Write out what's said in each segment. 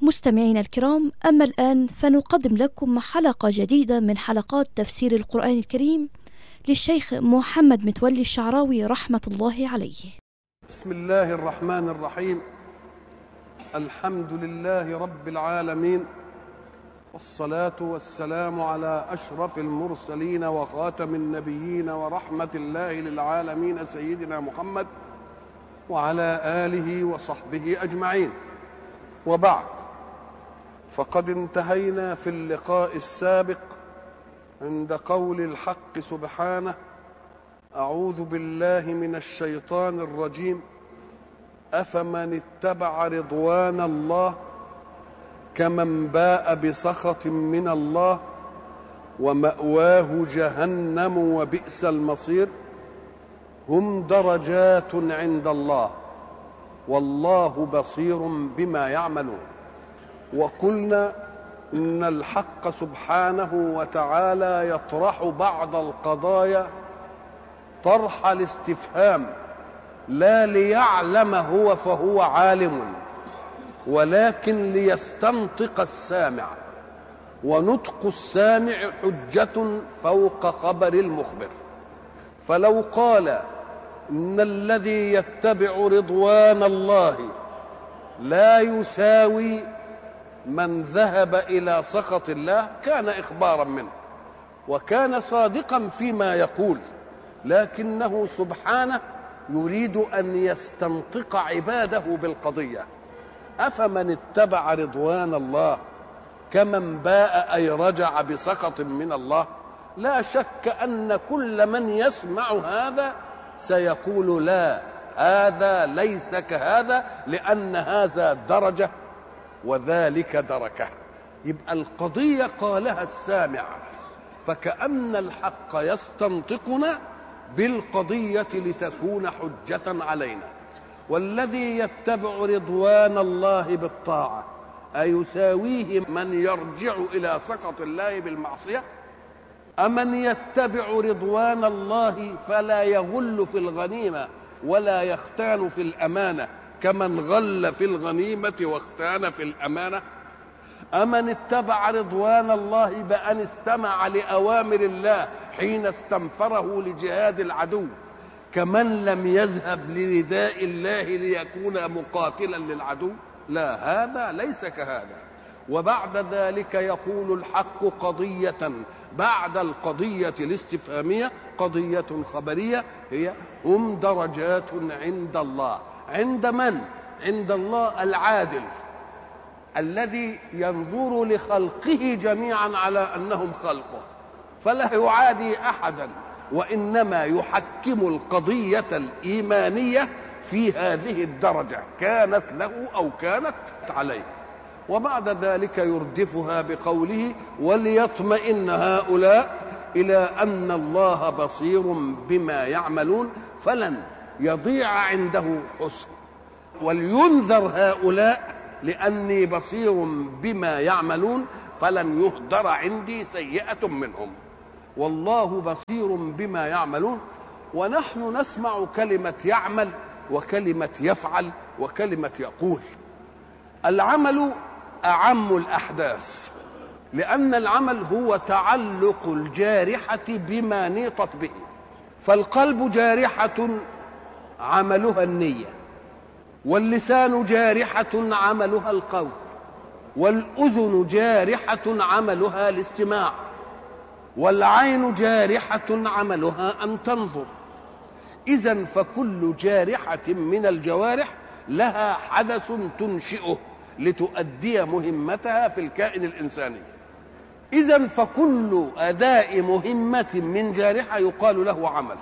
مستمعينا الكرام أما الآن فنقدم لكم حلقة جديدة من حلقات تفسير القرآن الكريم للشيخ محمد متولي الشعراوي رحمة الله عليه بسم الله الرحمن الرحيم الحمد لله رب العالمين والصلاة والسلام على أشرف المرسلين وخاتم النبيين ورحمة الله للعالمين سيدنا محمد وعلى آله وصحبه أجمعين وبعد فقد انتهينا في اللقاء السابق عند قول الحق سبحانه اعوذ بالله من الشيطان الرجيم افمن اتبع رضوان الله كمن باء بسخط من الله وماواه جهنم وبئس المصير هم درجات عند الله والله بصير بما يعملون وقلنا ان الحق سبحانه وتعالى يطرح بعض القضايا طرح الاستفهام لا ليعلم هو فهو عالم ولكن ليستنطق السامع ونطق السامع حجه فوق خبر المخبر فلو قال ان الذي يتبع رضوان الله لا يساوي من ذهب الى سخط الله كان اخبارا منه وكان صادقا فيما يقول لكنه سبحانه يريد ان يستنطق عباده بالقضيه افمن اتبع رضوان الله كمن باء اي رجع بسخط من الله لا شك ان كل من يسمع هذا سيقول لا هذا ليس كهذا لان هذا درجه وذلك دركه يبقى القضيه قالها السامع فكأن الحق يستنطقنا بالقضية لتكون حجة علينا والذي يتبع رضوان الله بالطاعة أيساويه من يرجع إلى سخط الله بالمعصية أمن يتبع رضوان الله فلا يغل في الغنيمة ولا يختان في الأمانة كمن غل في الغنيمة واختان في الأمانة أمن اتبع رضوان الله بأن استمع لأوامر الله حين استنفره لجهاد العدو كمن لم يذهب لنداء الله ليكون مقاتلا للعدو لا هذا ليس كهذا وبعد ذلك يقول الحق قضية بعد القضية الاستفهامية قضية خبرية هي هم درجات عند الله عند من؟ عند الله العادل الذي ينظر لخلقه جميعا على انهم خلقه فلا يعادي احدا وانما يحكم القضيه الايمانيه في هذه الدرجه كانت له او كانت عليه وبعد ذلك يردفها بقوله وليطمئن هؤلاء الى ان الله بصير بما يعملون فلن يضيع عنده حسن ولينذر هؤلاء لاني بصير بما يعملون فلن يهدر عندي سيئه منهم والله بصير بما يعملون ونحن نسمع كلمه يعمل وكلمه يفعل وكلمه يقول العمل اعم الاحداث لان العمل هو تعلق الجارحه بما نيطت به فالقلب جارحه عملها النيه واللسان جارحة عملها القول والأذن جارحة عملها الاستماع والعين جارحة عملها أن تنظر إذا فكل جارحة من الجوارح لها حدث تنشئه لتؤدي مهمتها في الكائن الإنساني إذا فكل أداء مهمة من جارحة يقال له عمل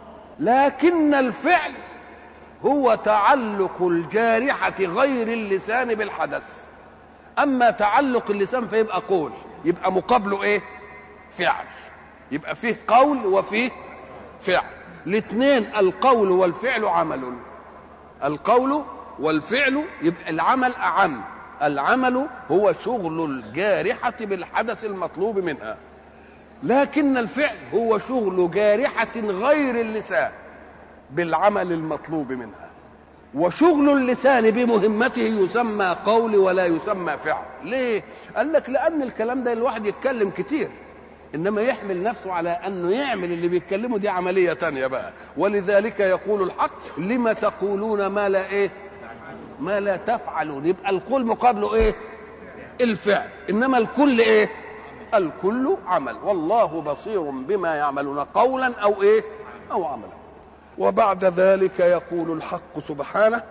لكن الفعل هو تعلق الجارحة غير اللسان بالحدث أما تعلق اللسان فيبقى قول يبقى مقابله إيه فعل يبقى فيه قول وفيه فعل الاثنين القول والفعل عمل القول والفعل يبقى العمل أعم العمل هو شغل الجارحة بالحدث المطلوب منها لكن الفعل هو شغل جارحة غير اللسان بالعمل المطلوب منها وشغل اللسان بمهمته يسمى قول ولا يسمى فعل ليه قال لك لان الكلام ده الواحد يتكلم كتير انما يحمل نفسه على انه يعمل اللي بيتكلمه دي عمليه تانية بقى ولذلك يقول الحق لما تقولون ما لا ايه ما لا تفعلون يبقى القول مقابله ايه الفعل انما الكل ايه الكل عمل والله بصير بما يعملون قولا او ايه او عملا وبعد ذلك يقول الحق سبحانه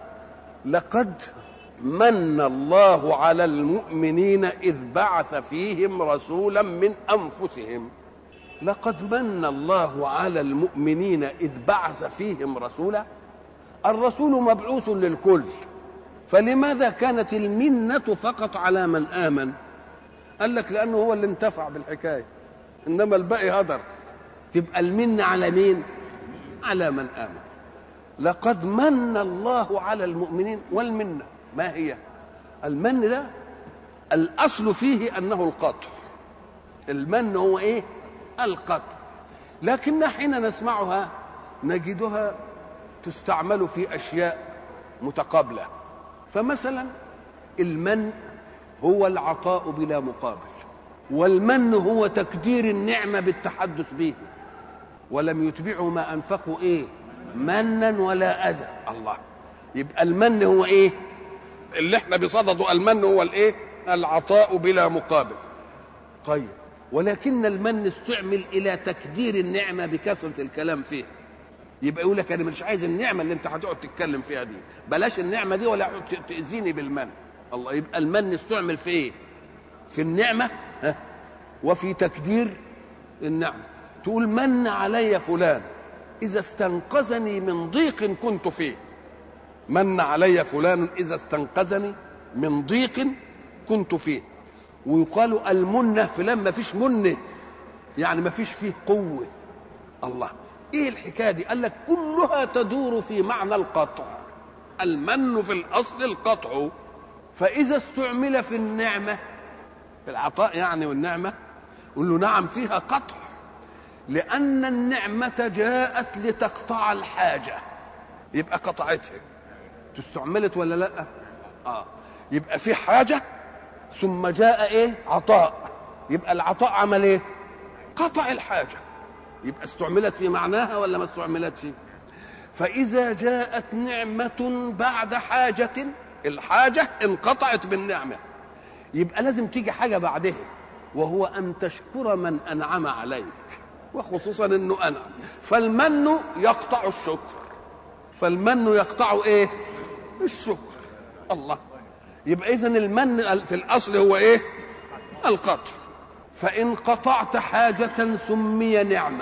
لقد من الله على المؤمنين اذ بعث فيهم رسولا من انفسهم لقد من الله على المؤمنين اذ بعث فيهم رسولا الرسول مبعوث للكل فلماذا كانت المنه فقط على من امن قال لك لانه هو اللي انتفع بالحكايه انما الباقي هدر تبقى المنه على مين على من امن لقد من الله على المؤمنين والمنه ما هي المن ده الاصل فيه انه القطع المن هو ايه القطع لكن حين نسمعها نجدها تستعمل في اشياء متقابله فمثلا المن هو العطاء بلا مقابل والمن هو تكدير النعمه بالتحدث به ولم يتبعوا ما انفقوا ايه منا ولا اذى الله يبقى المن هو ايه اللي احنا بصدده المن هو الايه العطاء بلا مقابل طيب ولكن المن استعمل الى تكدير النعمه بكثره الكلام فيه يبقى يقول لك انا مش عايز النعمه اللي انت هتقعد تتكلم فيها دي بلاش النعمه دي ولا تاذيني بالمن الله يبقى المن استعمل في ايه في النعمه ها وفي تكدير النعمه تقول من علي فلان اذا استنقذني من ضيق كنت فيه من علي فلان اذا استنقذني من ضيق كنت فيه ويقال المنه فلان ما فيش منه يعني ما فيش فيه قوه الله ايه الحكايه دي قال لك كلها تدور في معنى القطع المن في الاصل القطع فاذا استعمل في النعمه في العطاء يعني والنعمه قل له نعم فيها قطع لان النعمه جاءت لتقطع الحاجه يبقى قطعتها استعملت ولا لا اه يبقى في حاجه ثم جاء ايه عطاء يبقى العطاء عمل ايه قطع الحاجه يبقى استعملت في معناها ولا ما استعملتش فإذا جاءت نعمة بعد حاجة الحاجة انقطعت بالنعمة يبقى لازم تيجي حاجة بعدها وهو أن تشكر من أنعم عليك وخصوصا أنه أنعم فالمن يقطع الشكر فالمن يقطع إيه الشكر الله يبقى إذن المن في الأصل هو إيه القطع فإن قطعت حاجة سمي نعمة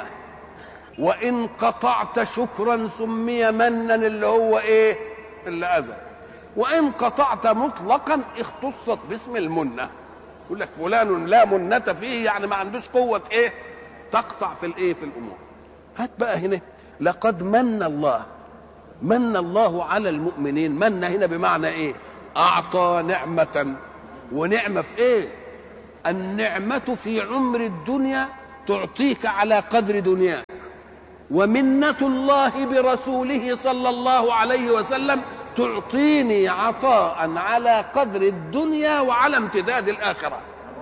وإن قطعت شكرا سمي منا اللي هو إيه اللي أذى وإن قطعت مطلقا اختصت باسم المنة يقول لك فلان لا منة فيه يعني ما عندوش قوة إيه تقطع في الإيه في الأمور هات بقى هنا لقد من الله من الله على المؤمنين من هنا بمعنى إيه أعطى نعمة ونعمة في إيه النعمة في عمر الدنيا تعطيك على قدر دنياك ومنة الله برسوله صلى الله عليه وسلم تعطيني عطاء على قدر الدنيا وعلى امتداد الآخرة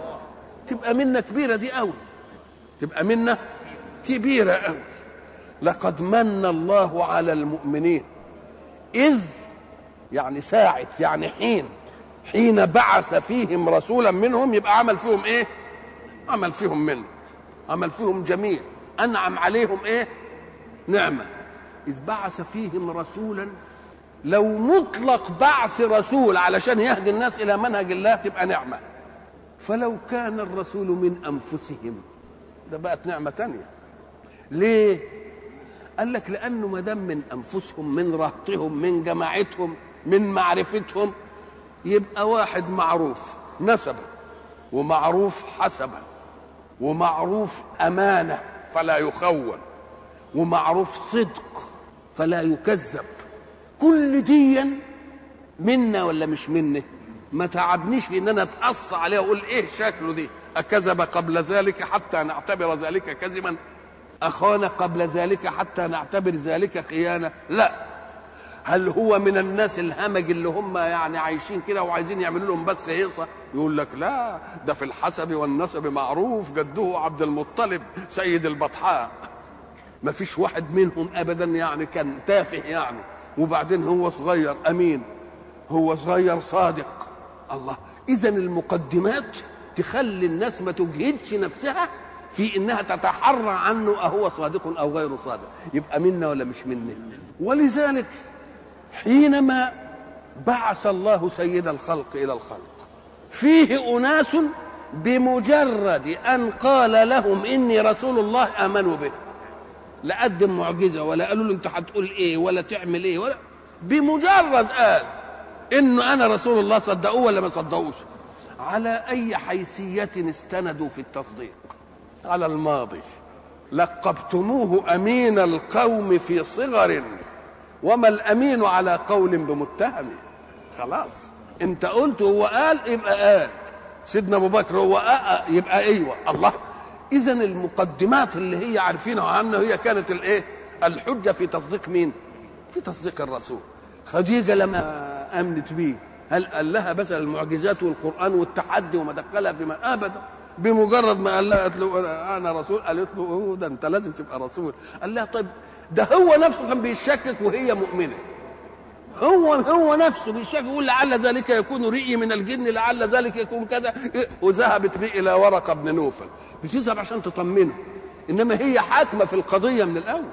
تبقى منة كبيرة دي أوي تبقى منة كبيرة أوي لقد من الله على المؤمنين إذ يعني ساعة يعني حين حين بعث فيهم رسولا منهم يبقى عمل فيهم ايه عمل فيهم منه عمل فيهم جميل انعم عليهم ايه نعمه اذ بعث فيهم رسولا لو مطلق بعث رسول علشان يهدي الناس الى منهج الله تبقى نعمه فلو كان الرسول من انفسهم ده بقت نعمه تانية ليه قال لك لانه ما دام من انفسهم من رهطهم من جماعتهم من معرفتهم يبقى واحد معروف نسبا ومعروف حسبا ومعروف امانه فلا يخون ومعروف صدق فلا يكذب كل ديا منا ولا مش منا ما تعبنيش في ان انا اتقص عليه واقول ايه شكله دي اكذب قبل ذلك حتى نعتبر ذلك كذبا اخان قبل ذلك حتى نعتبر ذلك خيانه لا هل هو من الناس الهمج اللي هم يعني عايشين كده وعايزين يعملوا لهم بس هيصه يقول لك لا ده في الحسب والنسب معروف جده عبد المطلب سيد البطحاء ما فيش واحد منهم ابدا يعني كان تافه يعني وبعدين هو صغير امين هو صغير صادق الله اذا المقدمات تخلي الناس ما تجهدش نفسها في انها تتحرى عنه اهو صادق او غير صادق يبقى منا ولا مش منا ولذلك حينما بعث الله سيد الخلق الى الخلق فيه اناس بمجرد ان قال لهم اني رسول الله امنوا به لا قدم معجزه ولا قالوا له انت هتقول ايه ولا تعمل ايه ولا بمجرد قال انه انا رسول الله صدقوه ولا ما صدقوش على اي حيثيه استندوا في التصديق على الماضي لقبتموه امين القوم في صغر وما الامين على قول بمتهم خلاص انت قلت هو قال يبقى قال سيدنا ابو بكر هو أه يبقى ايوه الله اذا المقدمات اللي هي عارفينها عنه هي كانت الايه الحجه في تصديق مين في تصديق الرسول خديجه لما امنت به هل قال لها بس المعجزات والقران والتحدي وما دخلها فيما ابدا بمجرد ما قال لها قالت له انا رسول قالت له أوه ده انت لازم تبقى رسول قال لها طيب ده هو نفسه كان بيشكك وهي مؤمنه هو هو نفسه بيشكك يقول لعل ذلك يكون رئي من الجن لعل ذلك يكون كذا وذهبت به الى ورقه بن نوفل بتذهب عشان تطمنه انما هي حاكمه في القضيه من الاول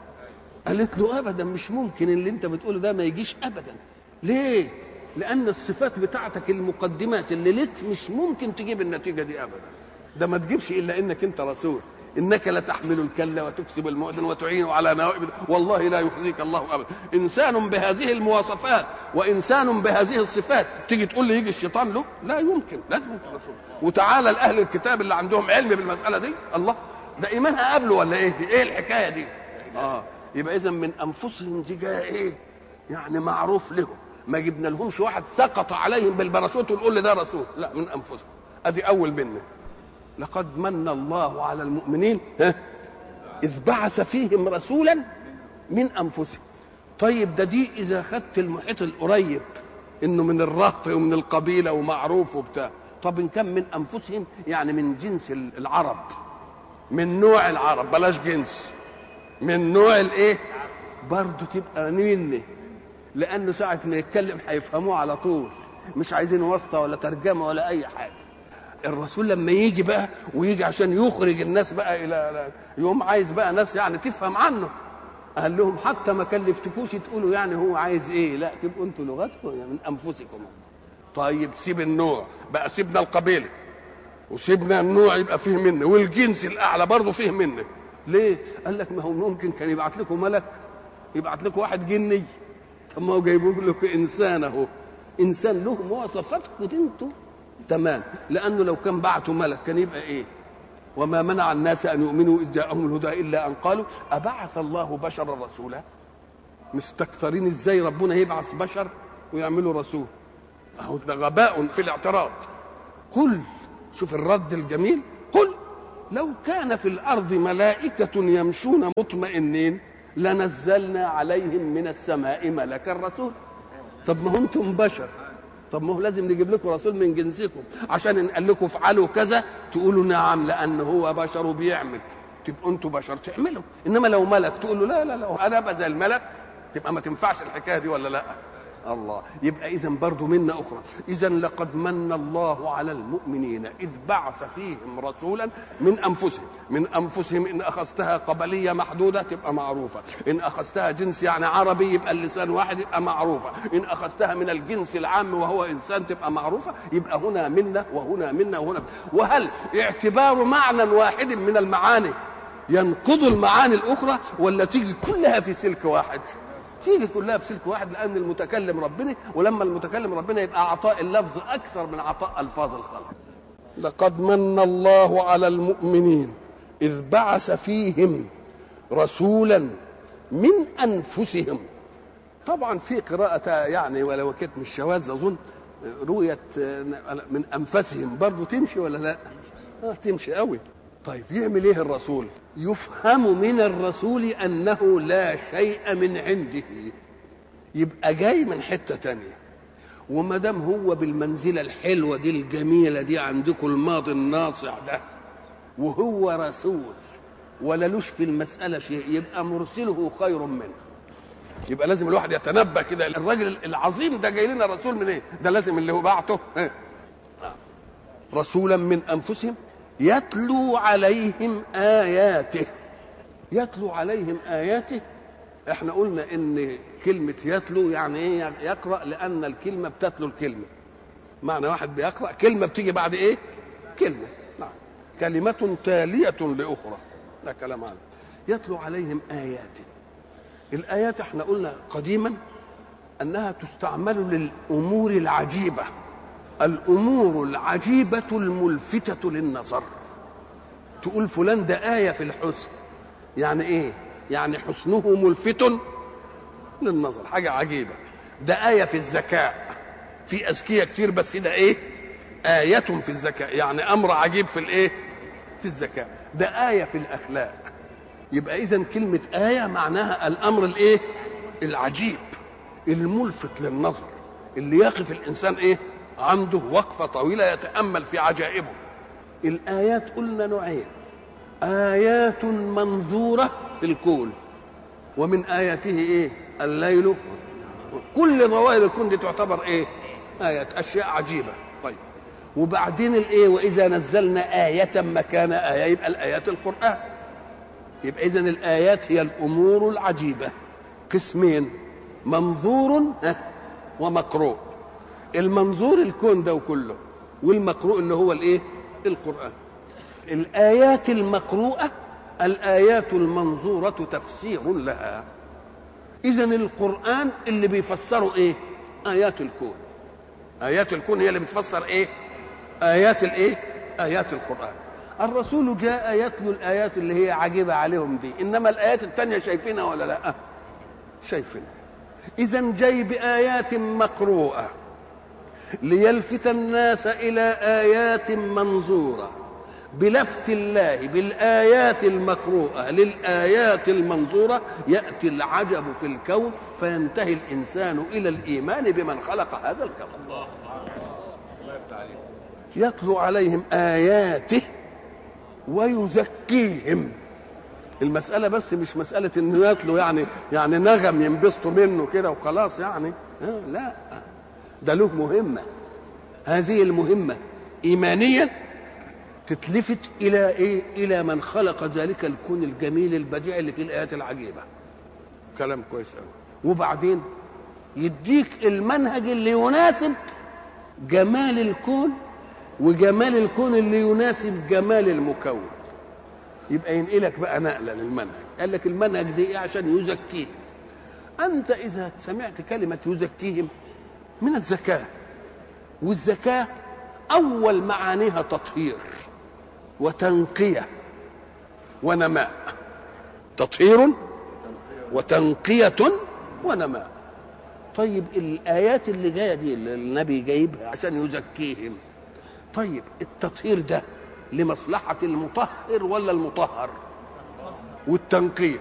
قالت له ابدا مش ممكن اللي انت بتقوله ده ما يجيش ابدا ليه لان الصفات بتاعتك المقدمات اللي لك مش ممكن تجيب النتيجه دي ابدا ده ما تجيبش الا انك انت رسول انك لتحمل الكل وتكسب المؤذن وتعين على نوائب والله لا يخزيك الله ابدا انسان بهذه المواصفات وانسان بهذه الصفات تيجي تقول لي يجي الشيطان له لا يمكن لازم انت رسول وتعالى لاهل الكتاب اللي عندهم علم بالمساله دي الله ده ايمانها قبله ولا ايه دي ايه الحكايه دي اه يبقى اذا من انفسهم دي جايه ايه يعني معروف لهم ما جبنا لهمش واحد سقط عليهم بالباراشوت ونقول لي ده رسول لا من انفسهم ادي اول منه لقد من الله على المؤمنين ها اذ بعث فيهم رسولا من انفسهم طيب ده دي اذا خدت المحيط القريب انه من الرهط ومن القبيله ومعروف وبتاع طب ان كان من انفسهم يعني من جنس العرب من نوع العرب بلاش جنس من نوع الايه برضه تبقى مني لانه ساعه ما يتكلم هيفهموه على طول مش عايزين واسطه ولا ترجمه ولا اي حاجه الرسول لما يجي بقى ويجي عشان يخرج الناس بقى الى يوم عايز بقى ناس يعني تفهم عنه قال لهم حتى ما كلفتكوش تقولوا يعني هو عايز ايه لا تبقوا انتوا لغتكم يعني من انفسكم طيب سيب النوع بقى سيبنا القبيله وسيبنا النوع يبقى فيه منه والجنس الاعلى برضه فيه منه ليه قال لك ما هو ممكن كان يبعت لكم ملك يبعت لكم واحد جني طب ما هو جايبوا لكم انسان اهو انسان له مواصفاتكم انتوا تمام لانه لو كان بعتوا ملك كان يبقى ايه وما منع الناس ان يؤمنوا اذ جاءهم الهدى الا ان قالوا ابعث الله بشرا رسولا مستكثرين ازاي ربنا يبعث بشر ويعملوا رسول اهو ده غباء في الاعتراض قل شوف الرد الجميل قل لو كان في الارض ملائكه يمشون مطمئنين لنزلنا عليهم من السماء ملكا رسول طب ما انتم بشر طب ما هو لازم نجيب لكم رسول من جنسكم عشان ان قال لكم افعلوا كذا تقولوا نعم لان هو بشر وبيعمل تبقوا انتوا بشر تعملوا انما لو ملك تقولوا لا لا لا انا ابقى زي الملك تبقى ما تنفعش الحكايه دي ولا لا الله يبقى اذا برضه منا اخرى اذا لقد من الله على المؤمنين اذ بعث فيهم رسولا من انفسهم من انفسهم ان اخذتها قبليه محدوده تبقى معروفه ان اخذتها جنس يعني عربي يبقى اللسان واحد يبقى معروفه ان اخذتها من الجنس العام وهو انسان تبقى معروفه يبقى هنا منا وهنا منا وهنا وهل اعتبار معنى واحد من المعاني ينقض المعاني الاخرى ولا تيجي كلها في سلك واحد تيجي كلها في سلك واحد لان المتكلم ربنا ولما المتكلم ربنا يبقى عطاء اللفظ اكثر من عطاء الفاظ الخلق لقد من الله على المؤمنين اذ بعث فيهم رسولا من انفسهم طبعا في قراءة يعني ولو كانت مش شواذ اظن رؤية من انفسهم برضه تمشي ولا لا؟ اه تمشي قوي طيب يعمل ايه الرسول يفهم من الرسول انه لا شيء من عنده يبقى جاي من حته تانية وما دام هو بالمنزله الحلوه دي الجميله دي عندكم الماضي الناصع ده وهو رسول ولا لوش في المساله شيء يبقى مرسله خير منه يبقى لازم الواحد يتنبه كده الراجل العظيم ده جاي لنا رسول من ايه ده لازم اللي هو بعته ها. رسولا من انفسهم يتلو عليهم اياته يتلو عليهم اياته احنا قلنا ان كلمه يتلو يعني ايه يقرا لان الكلمه بتتلو الكلمه معنى واحد بيقرا كلمه بتيجي بعد ايه كلمه نعم كلمه تاليه لاخرى ده كلام عنه يتلو عليهم اياته الايات احنا قلنا قديما انها تستعمل للامور العجيبه الامور العجيبه الملفته للنظر تقول فلان ده ايه في الحسن يعني ايه يعني حسنه ملفت للنظر حاجه عجيبه ده ايه في الذكاء في اذكياء كتير بس ده ايه ايه في الذكاء يعني امر عجيب في الايه في الذكاء ده ايه في الاخلاق يبقى اذا كلمه ايه معناها الامر الايه العجيب الملفت للنظر اللي يقف الانسان ايه عنده وقفه طويله يتامل في عجائبه الايات قلنا نوعين ايات منظوره في الكون ومن اياته ايه الليل كل ظواهر الكون دي تعتبر ايه ايات اشياء عجيبه طيب وبعدين الايه واذا نزلنا ايه مكان ايه يبقى الايات القران يبقى اذا الايات هي الامور العجيبه قسمين منظور ومقروء المنظور الكون ده وكله والمقروء اللي هو الايه القران الايات المقروءه الايات المنظوره تفسير لها اذا القران اللي بيفسره ايه ايات الكون ايات الكون هي اللي بتفسر ايه ايات الايه ايات القران الرسول جاء يتلو الايات اللي هي عجيبه عليهم دي انما الايات التانية شايفينها ولا لا شايفينها اذا جاي بايات مقروءه ليلفت الناس الى ايات منظوره بلفت الله بالايات المقروءه للايات المنظوره ياتي العجب في الكون فينتهي الانسان الى الايمان بمن خلق هذا الكون الله يتلو عليهم اياته ويزكيهم المسألة بس مش مسألة إنه يتلو يعني يعني نغم ينبسطوا منه كده وخلاص يعني آه لا ده له مهمة هذه المهمة إيمانيا تتلفت إلى إيه؟ إلى من خلق ذلك الكون الجميل البديع اللي فيه الآيات العجيبة كلام كويس قوي وبعدين يديك المنهج اللي يناسب جمال الكون وجمال الكون اللي يناسب جمال المكون يبقى ينقلك بقى نقله للمنهج قال لك المنهج دي ايه عشان يزكيهم انت اذا سمعت كلمه يزكيهم من الزكاه والزكاه اول معانيها تطهير وتنقيه ونماء تطهير وتنقيه ونماء طيب الايات اللي جايه دي اللي النبي جايبها عشان يزكيهم طيب التطهير ده لمصلحة المطهر ولا المطهر والتنقية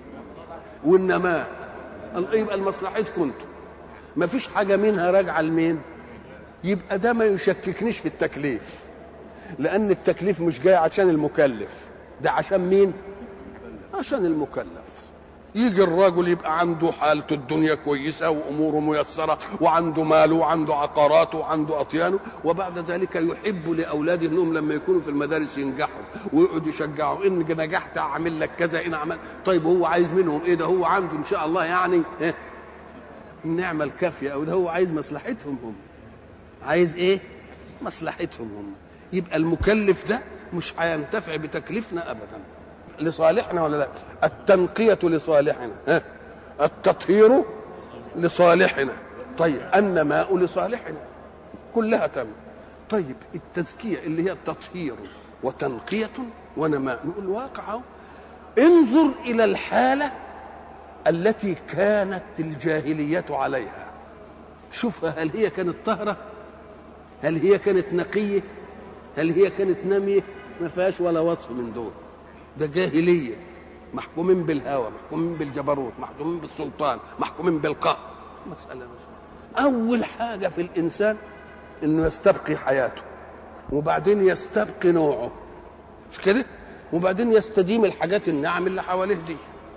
والنماء يبقى لمصلحتكم انتم ما فيش حاجة منها راجعة لمين يبقى ده ما يشككنيش في التكليف لأن التكليف مش جاي عشان المكلف ده عشان مين عشان المكلف يجي الراجل يبقى عنده حالته الدنيا كويسة وأموره ميسرة وعنده ماله وعنده عقاراته وعنده أطيانه وبعد ذلك يحب لأولاده أنهم لما يكونوا في المدارس ينجحوا ويقعد يشجعوا إن نجحت أعمل لك كذا إن عمل طيب هو عايز منهم إيه ده هو عنده إن شاء الله يعني إيه النعمة الكافية أو ده هو عايز مصلحتهم هم عايز إيه مصلحتهم هم يبقى المكلف ده مش هينتفع بتكليفنا أبداً لصالحنا ولا لا التنقية لصالحنا ها؟ التطهير لصالحنا طيب النماء لصالحنا كلها تم طيب التزكية اللي هي التطهير وتنقية ونماء نقول واقع انظر إلى الحالة التي كانت الجاهلية عليها شوفها هل هي كانت طهرة هل هي كانت نقية هل هي كانت نامية ما فيهاش ولا وصف من دول ده جاهليه محكومين بالهوى محكومين بالجبروت محكومين بالسلطان محكومين بالقهر مسألة مش أول حاجة في الإنسان إنه يستبقي حياته وبعدين يستبقي نوعه مش كده؟ وبعدين يستديم الحاجات النعم اللي حواليه دي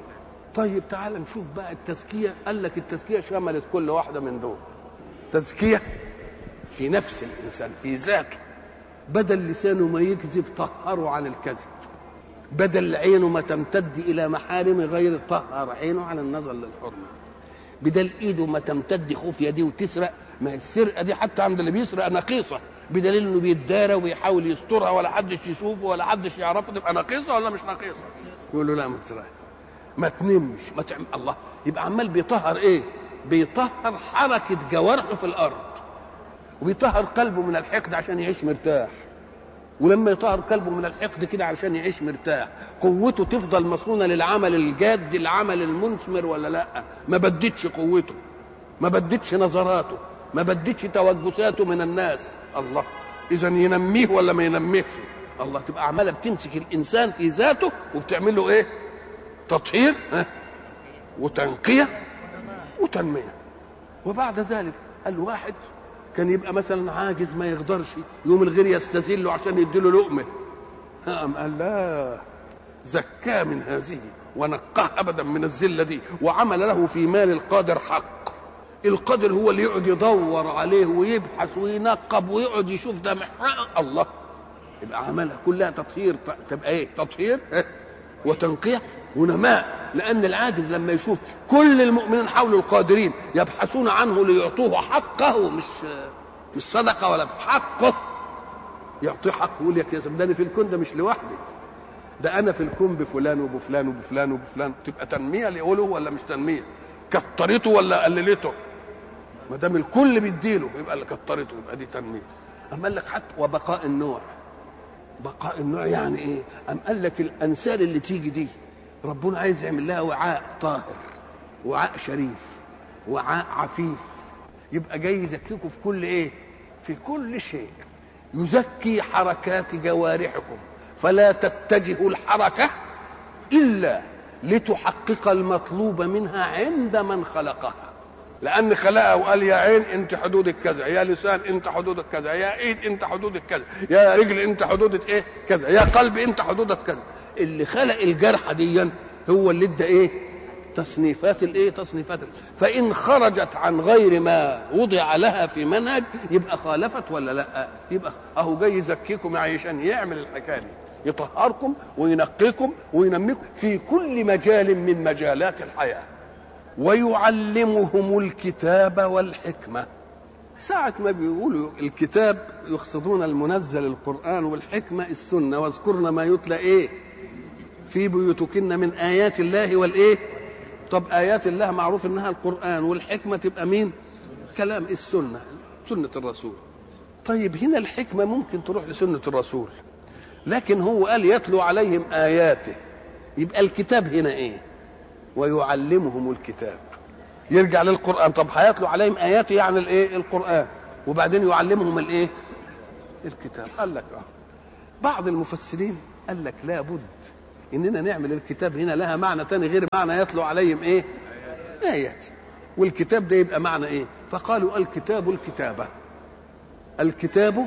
طيب تعال نشوف بقى التزكية قال لك التزكية شملت كل واحدة من دول تزكية في نفس الإنسان في ذاته بدل لسانه ما يكذب طهره عن الكذب بدل عينه ما تمتد إلى محارم غير طهر عينه عن النظر للحرمة بدل ايده ما تمتد خوف يديه وتسرق ما السرقه دي حتى عند اللي بيسرق نقيصه بدليل انه بيتدارى ويحاول يسترها ولا حدش يشوفه ولا حدش يعرفه تبقى نقيصه ولا مش نقيصه يقول له لا ما تسرقش ما تنمش ما تعمل الله يبقى عمال بيطهر ايه بيطهر حركه جوارحه في الارض وبيطهر قلبه من الحقد عشان يعيش مرتاح ولما يطهر قلبه من الحقد كده علشان يعيش مرتاح قوته تفضل مصونه للعمل الجاد العمل المنثمر ولا لا ما بدتش قوته ما بدتش نظراته ما بدتش توجساته من الناس الله اذا ينميه ولا ما ينميهش الله تبقى عماله بتمسك الانسان في ذاته وبتعمل له ايه تطهير ها وتنقيه وتنميه وبعد ذلك الواحد كان يبقى مثلا عاجز ما يقدرش يوم الغير يستذله عشان يديله لقمه قام قال لا زكاه من هذه ونقاه ابدا من الذله دي وعمل له في مال القادر حق القادر هو اللي يقعد يدور عليه ويبحث وينقب ويقعد يشوف ده محقق الله يبقى عملها كلها تطهير تبقى ايه تطهير إيه؟ وتنقيه ونماء لان العاجز لما يشوف كل المؤمنين حول القادرين يبحثون عنه ليعطوه حقه مش مش صدقه ولا حقه يعطيه حقه يقول لك يا سيدي في الكون ده مش لوحدي ده انا في الكون بفلان وبفلان وبفلان وبفلان تبقى تنميه ليقوله ولا مش تنميه كترته ولا قللته ما دام الكل بيديله يبقى اللي كترته يبقى دي تنميه اما قال لك حتى وبقاء النوع بقاء النوع يعني ايه ام قال لك الانسال اللي تيجي دي ربنا عايز يعمل لها وعاء طاهر وعاء شريف وعاء عفيف يبقى جاي يزكيكم في كل ايه في كل شيء يزكي حركات جوارحكم فلا تتجهوا الحركه الا لتحقق المطلوب منها عند من خلقها لان خلقها وقال يا عين انت حدودك كذا يا لسان انت حدودك كذا يا ايد انت حدودك كذا يا رجل انت حدودك ايه كذا يا قلب انت حدودك كذا اللي خلق الجرحى دي هو اللي ادى ايه تصنيفات الايه تصنيفات فان خرجت عن غير ما وضع لها في منهج يبقى خالفت ولا لا يبقى اهو جاي يزكيكم عشان يعمل الحكايه دي يطهركم وينقيكم وينميكم في كل مجال من مجالات الحياه ويعلمهم الكتاب والحكمه ساعة ما بيقولوا الكتاب يقصدون المنزل القرآن والحكمة السنة واذكرن ما يتلى إيه في بيوتكن من آيات الله والإيه طب آيات الله معروف إنها القرآن والحكمة تبقى مين كلام السنة سنة الرسول طيب هنا الحكمة ممكن تروح لسنة الرسول لكن هو قال يتلو عليهم آياته يبقى الكتاب هنا إيه ويعلمهم الكتاب يرجع للقرآن طب هيتلو عليهم آياته يعني الإيه القرآن وبعدين يعلمهم الإيه الكتاب قال لك آه. بعض المفسرين قال لك لابد اننا نعمل الكتاب هنا لها معنى تاني غير معنى يتلو عليهم ايه ايات والكتاب ده يبقى معنى ايه فقالوا الكتاب الكتابه الكتاب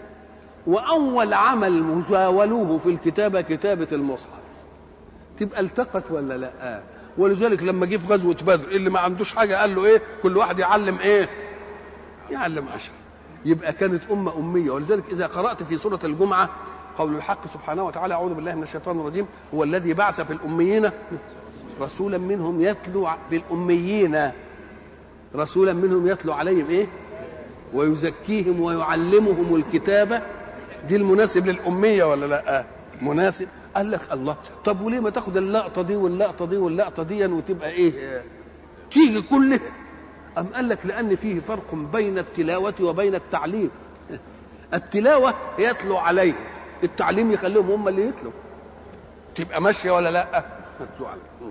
واول عمل مزاولوه في الكتابه كتابه المصحف تبقى التقت ولا لا آه. ولذلك لما جه في غزوه بدر اللي ما عندوش حاجه قال له ايه كل واحد يعلم ايه يعلم عشر يبقى كانت امه اميه ولذلك اذا قرات في سوره الجمعه قول الحق سبحانه وتعالى اعوذ بالله من الشيطان الرجيم هو الذي بعث في الاميين رسولا منهم يتلو في الاميين رسولا منهم يتلو عليهم ايه ويزكيهم ويعلمهم الكتابه دي المناسب للاميه ولا لا مناسب قال لك الله طب وليه ما تاخد اللقطه دي واللقطه دي واللقطه دي وتبقى ايه تيجي كلها أم قال لك لأن فيه فرق بين التلاوة وبين التعليم التلاوة يتلو عليه التعليم يخليهم هم اللي يتلوا تبقى ماشية ولا لا يتلو عليه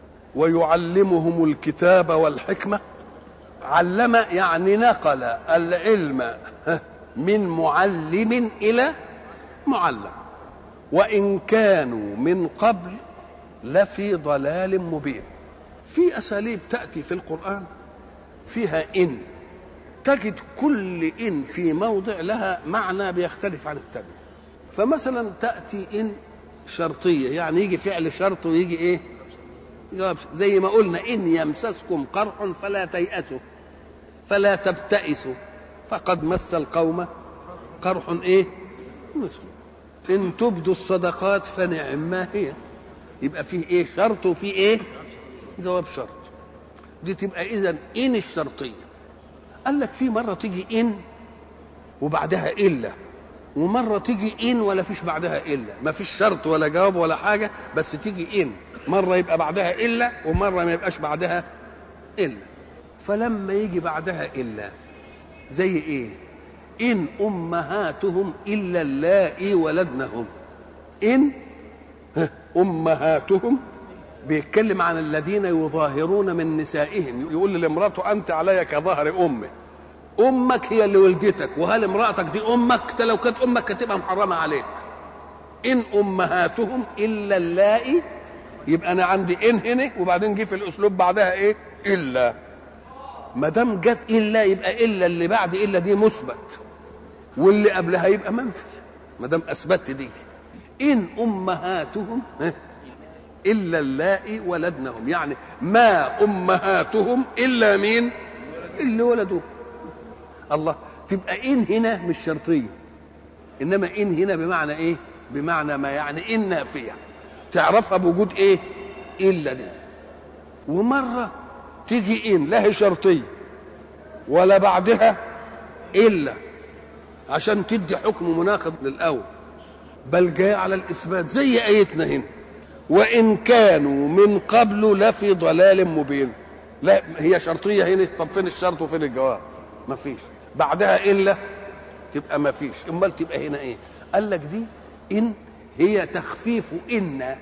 ويعلمهم الكتاب والحكمة علم يعني نقل العلم من معلم إلى معلم وإن كانوا من قبل لفي ضلال مبين في أساليب تأتي في القرآن فيها إن تجد كل إن في موضع لها معنى بيختلف عن التاني فمثلا تأتي إن شرطية يعني يجي فعل شرط ويجي إيه جواب زي ما قلنا إن يمسسكم قرح فلا تيأسوا فلا تبتئسوا فقد مس القوم قرح إيه مثل إن تبدوا الصدقات فنعم ما هي يبقى فيه إيه شرط وفيه إيه جواب شرط دي تبقى إذا إن الشرطية قال لك في مرة تيجي إن وبعدها إلا ومرة تيجي إن ولا فيش بعدها إلا ما فيش شرط ولا جواب ولا حاجة بس تيجي إن مرة يبقى بعدها إلا ومرة ما يبقاش بعدها إلا فلما يجي بعدها إلا زي إيه إن أمهاتهم إلا اللائي ولدنهم إن أمهاتهم بيتكلم عن الذين يظاهرون من نسائهم يقول لامرأته أنت علي كظهر أمه أمك هي اللي ولدتك وهل امرأتك دي أمك ده لو كانت أمك كانت تبقى محرمة عليك إن أمهاتهم إلا اللائي يبقى أنا عندي إن هنا وبعدين جه في الأسلوب بعدها إيه إلا ما دام جت إلا يبقى إلا اللي بعد إلا دي مثبت واللي قبلها يبقى منفي ما دام أثبتت دي إن أمهاتهم إلا اللائي ولدنهم يعني ما أمهاتهم إلا مين اللي ولدوه الله تبقى إن هنا مش شرطية إنما إن هنا بمعنى إيه بمعنى ما يعني إن نافية تعرفها بوجود إيه إلا دي ومرة تيجي إن لا هي شرطية ولا بعدها إلا عشان تدي حكم مناقض للأول بل جاء على الإثبات زي آيتنا هنا وإن كانوا من قبل لفي ضلال مبين لا هي شرطية هنا طب فين الشرط وفين الجواب ما فيش بعدها إلا تبقى ما فيش امال تبقى هنا ايه قال لك دي ان هي تخفيف ان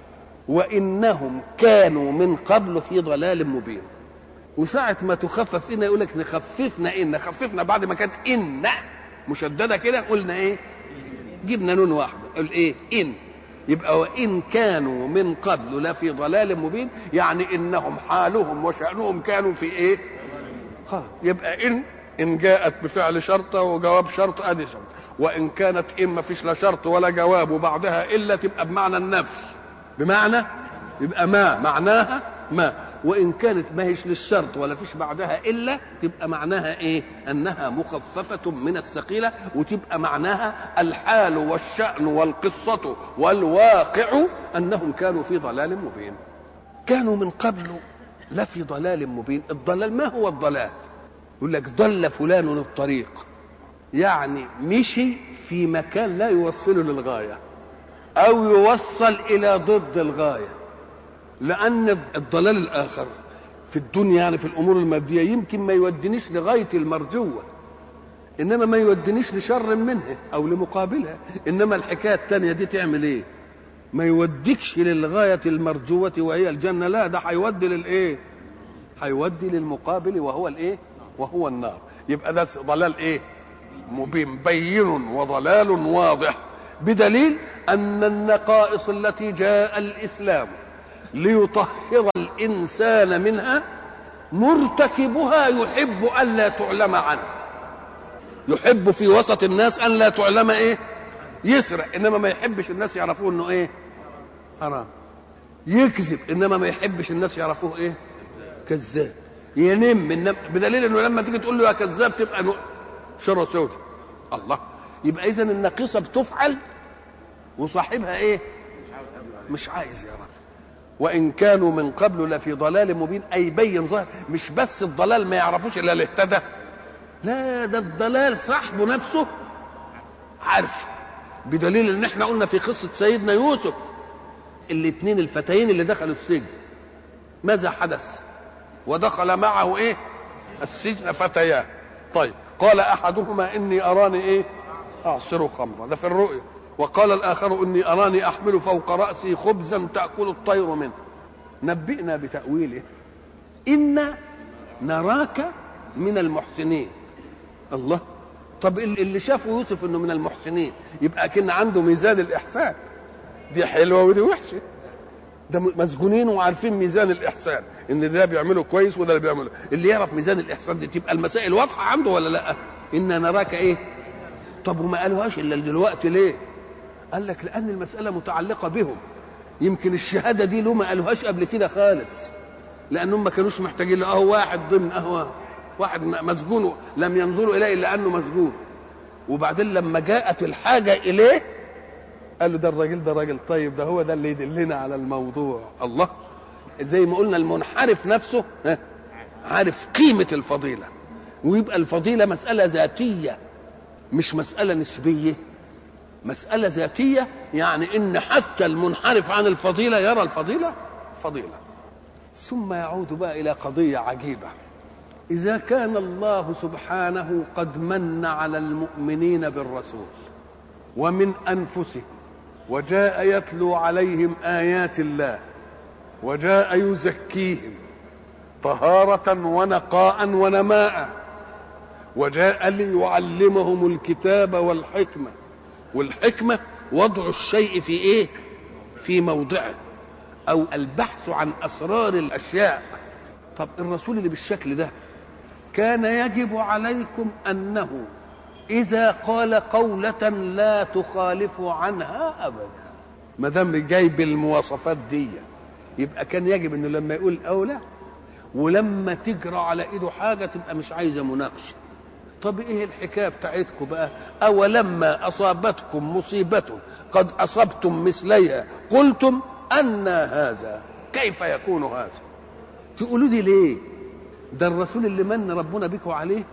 وانهم كانوا من قبل في ضلال مبين وساعة ما تخفف إن يقول لك نخففنا إن خففنا بعد ما كانت إن مشددة كده قلنا إيه؟ جبنا نون واحدة قل إيه؟ إن يبقى وإن كانوا من قبل لفي ضلال مبين يعني إنهم حالهم وشأنهم كانوا في إيه؟ خلاص يبقى إن إن جاءت بفعل شرطة وجواب شرط أدي شرط وإن كانت إن ما فيش لا شرط ولا جواب وبعدها إلا تبقى بمعنى النفي بمعنى يبقى ما معناها ما وإن كانت ما هيش للشرط ولا فيش بعدها إلا تبقى معناها إيه أنها مخففة من الثقيلة وتبقى معناها الحال والشأن والقصة والواقع أنهم كانوا في ضلال مبين كانوا من قبل لفي ضلال مبين الضلال ما هو الضلال يقول لك ضل فلان الطريق يعني مشي في مكان لا يوصله للغاية أو يوصل إلى ضد الغاية لأن الضلال الآخر في الدنيا يعني في الأمور المادية يمكن ما يودنيش لغاية المرجوة إنما ما يودنيش لشر منها أو لمقابلها إنما الحكاية التانية دي تعمل إيه ما يوديكش للغاية المرجوة وهي الجنة لا ده هيودي للإيه هيودي للمقابل وهو الإيه وهو النار يبقى ده ضلال إيه مبين بين وضلال واضح بدليل أن النقائص التي جاء الإسلام ليطهر الإنسان منها مرتكبها يحب ألا تعلم عنه يحب في وسط الناس أن لا تعلم إيه يسرق إنما ما يحبش الناس يعرفوه إنه إيه حرام يكذب إنما ما يحبش الناس يعرفوه إيه كذاب ينم إنما بدليل إنه لما تيجي تقول له يا كذاب تبقى شرة سودة الله يبقى إذا النقيصة بتفعل وصاحبها إيه مش عايز يعرف وان كانوا من قبل لفي ضلال مبين اي بين ظاهر مش بس الضلال ما يعرفوش الا اللي اهتدى لا ده الضلال صاحبه نفسه عارف بدليل ان احنا قلنا في قصه سيدنا يوسف الاثنين الفتيين اللي دخلوا السجن ماذا حدث ودخل معه ايه السجن فتيان طيب قال احدهما اني اراني ايه اعصر خمرا ده في الرؤيا وقال الآخر إني أراني أحمل فوق رأسي خبزا تأكل الطير منه نبئنا بتأويله إنا نراك من المحسنين الله طب اللي شافه يوسف انه من المحسنين يبقى كان عنده ميزان الاحسان دي حلوه ودي وحشه ده مسجونين وعارفين ميزان الاحسان ان ده بيعمله كويس وده اللي بيعمله اللي يعرف ميزان الاحسان دي تبقى المسائل واضحه عنده ولا لا انا نراك ايه طب وما قالوهاش الا دلوقتي ليه قال لك لان المساله متعلقه بهم يمكن الشهاده دي له ما قالوهاش قبل كده خالص لانهم ما كانوش محتاجين له اهو واحد ضمن اهو واحد مسجون لم ينظروا اليه الا انه مسجون وبعدين لما جاءت الحاجه اليه قال له ده الراجل ده راجل طيب ده هو ده اللي يدلنا على الموضوع الله زي ما قلنا المنحرف نفسه ها عارف قيمة الفضيلة ويبقى الفضيلة مسألة ذاتية مش مسألة نسبية مسألة ذاتية يعني إن حتى المنحرف عن الفضيلة يرى الفضيلة فضيلة ثم يعود بقى إلى قضية عجيبة إذا كان الله سبحانه قد من على المؤمنين بالرسول ومن أنفسهم وجاء يتلو عليهم آيات الله وجاء يزكيهم طهارة ونقاء ونماء وجاء ليعلمهم الكتاب والحكمة والحكمة وضع الشيء في ايه في موضعه او البحث عن اسرار الاشياء طب الرسول اللي بالشكل ده كان يجب عليكم انه اذا قال قولة لا تخالف عنها ابدا ما دام جايب المواصفات دي يبقى كان يجب انه لما يقول اولى ولما تجرى على ايده حاجه تبقى مش عايزه مناقشه طب ايه الحكايه بتاعتكم بقى اولما اصابتكم مصيبه قد اصبتم مثليها قلتم ان هذا كيف يكون هذا تقولوا دي ليه ده الرسول اللي من ربنا بكم عليه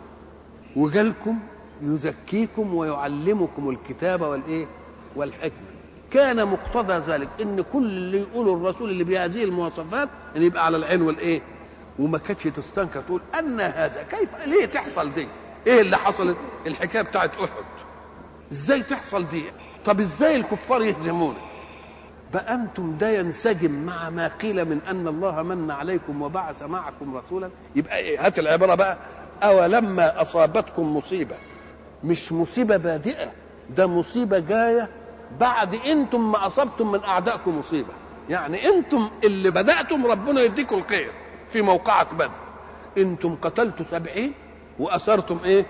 وجالكم يزكيكم ويعلمكم الكتاب والايه والحكمه كان مقتضى ذلك ان كل اللي يقوله الرسول اللي بهذه المواصفات ان يبقى على العين والايه وما كانتش تستنكر تقول ان هذا كيف ليه تحصل دي ايه اللي حصلت الحكايه بتاعت احد ازاي تحصل دي طب ازاي الكفار يهزمونا بقى انتم ده ينسجم مع ما قيل من ان الله من عليكم وبعث معكم رسولا يبقى إيه؟ هات العباره بقى اولما اصابتكم مصيبه مش مصيبه بادئه ده مصيبه جايه بعد انتم ما اصبتم من اعدائكم مصيبه يعني انتم اللي بداتم ربنا يديكم الخير في موقعة بدر انتم قتلتوا سبعين واسرتم ايه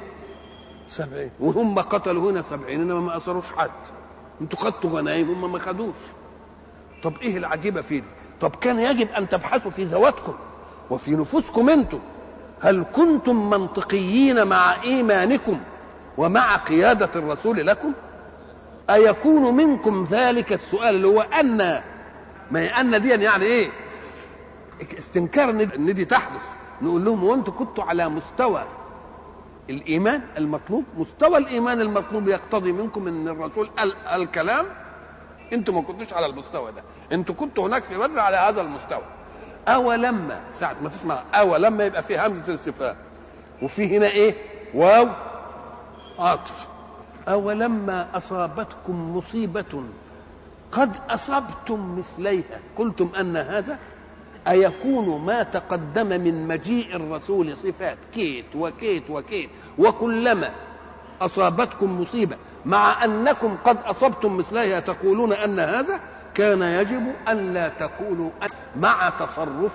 سبعين وهم قتلوا هنا سبعين انما ما اسروش حد انتوا خدتوا غنايم هم ما خدوش طب ايه العجيبه في دي طب كان يجب ان تبحثوا في ذواتكم وفي نفوسكم انتم هل كنتم منطقيين مع ايمانكم ومع قياده الرسول لكم أيكون منكم ذلك السؤال اللي هو أن ما هي أن دي يعني إيه؟ استنكار إن دي تحدث نقول لهم وأنتم كنتوا على مستوى الإيمان المطلوب مستوى الإيمان المطلوب يقتضي منكم أن الرسول قال الكلام أنتم ما كنتوش على المستوى ده أنتم كنتوا هناك في بدر على هذا المستوى أولما ساعة ما تسمع أولما يبقى في همزة الاستفهام وفي هنا إيه؟ واو عطف أولما أصابتكم مصيبة قد أصبتم مثليها قلتم أن هذا أيكون ما تقدم من مجيء الرسول صفات كيت وكيت وكيت وكلما أصابتكم مصيبة مع أنكم قد أصبتم مثليها تقولون أن هذا كان يجب أن لا تقولوا مع تصرف